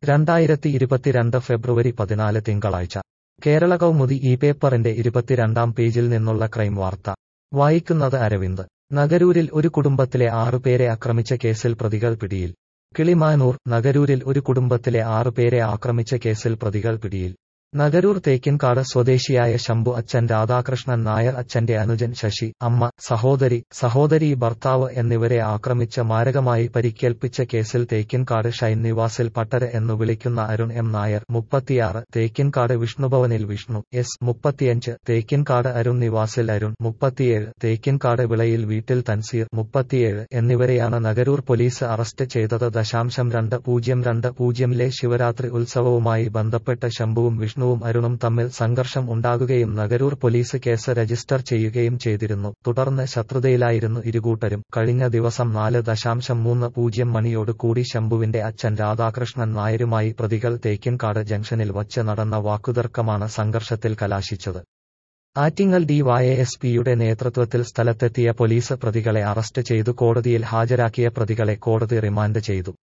രണ്ടായിരത്തി ഇരുപത്തിരണ്ട് ഫെബ്രുവരി പതിനാല് തിങ്കളാഴ്ച കേരള കൗമുദി ഈ പേപ്പറിന്റെ ഇരുപത്തിരണ്ടാം പേജിൽ നിന്നുള്ള ക്രൈം വാർത്ത വായിക്കുന്നത് അരവിന്ദ് നഗരൂരിൽ ഒരു കുടുംബത്തിലെ ആറുപേരെ ആക്രമിച്ച കേസിൽ പ്രതികൾ പിടിയിൽ കിളിമാനൂർ നഗരൂരിൽ ഒരു കുടുംബത്തിലെ ആറുപേരെ ആക്രമിച്ച കേസിൽ പ്രതികൾ പിടിയിൽ നഗരൂർ തേക്കിൻകാട് സ്വദേശിയായ ശംഭു അച്ഛൻ രാധാകൃഷ്ണൻ നായർ അച്ഛന്റെ അനുജൻ ശശി അമ്മ സഹോദരി സഹോദരി ഭർത്താവ് എന്നിവരെ ആക്രമിച്ച് മാരകമായി പരിക്കേൽപ്പിച്ച കേസിൽ തേക്കിൻകാട് ഷൈൻ നിവാസിൽ പട്ടര് എന്നു വിളിക്കുന്ന അരുൺ എം നായർ മുപ്പത്തിയാറ് തേക്കിൻകാട് വിഷ്ണുഭവനിൽ വിഷ്ണു എസ് മുപ്പത്തിയഞ്ച് തേക്കിൻകാട് അരുൺ നിവാസിൽ അരുൺ മുപ്പത്തിയേഴ് തേക്കിൻകാട് വിളയിൽ വീട്ടിൽ തൻസീർ മുപ്പത്തിയേഴ് എന്നിവരെയാണ് നഗരൂർ പോലീസ് അറസ്റ്റ് ചെയ്തത് ദശാംശം രണ്ട് പൂജ്യം രണ്ട് പൂജ്യംലെ ശിവരാത്രി ഉത്സവവുമായി ബന്ധപ്പെട്ട് ശംഭുവും വിഷ്ണുവും അരുണും തമ്മിൽ സംഘർഷം ഉണ്ടാകുകയും നഗരൂർ പോലീസ് കേസ് രജിസ്റ്റർ ചെയ്യുകയും ചെയ്തിരുന്നു തുടർന്ന് ശത്രുതയിലായിരുന്നു ഇരുകൂട്ടരും കഴിഞ്ഞ ദിവസം നാല് ദശാംശം മൂന്ന് പൂജ്യം മണിയോട് കൂടി ശംഭുവിന്റെ അച്ഛൻ രാധാകൃഷ്ണൻ നായരുമായി പ്രതികൾ തേക്കിൻകാട് ജംഗ്ഷനിൽ വച്ച് നടന്ന വാക്കുതർക്കമാണ് സംഘർഷത്തിൽ കലാശിച്ചത് ആറ്റിങ്ങൽ ഡിവൈഎസ്പിയുടെ നേതൃത്വത്തിൽ സ്ഥലത്തെത്തിയ പോലീസ് പ്രതികളെ അറസ്റ്റ് ചെയ്തു കോടതിയിൽ ഹാജരാക്കിയ പ്രതികളെ കോടതി റിമാൻഡ് ചെയ്തു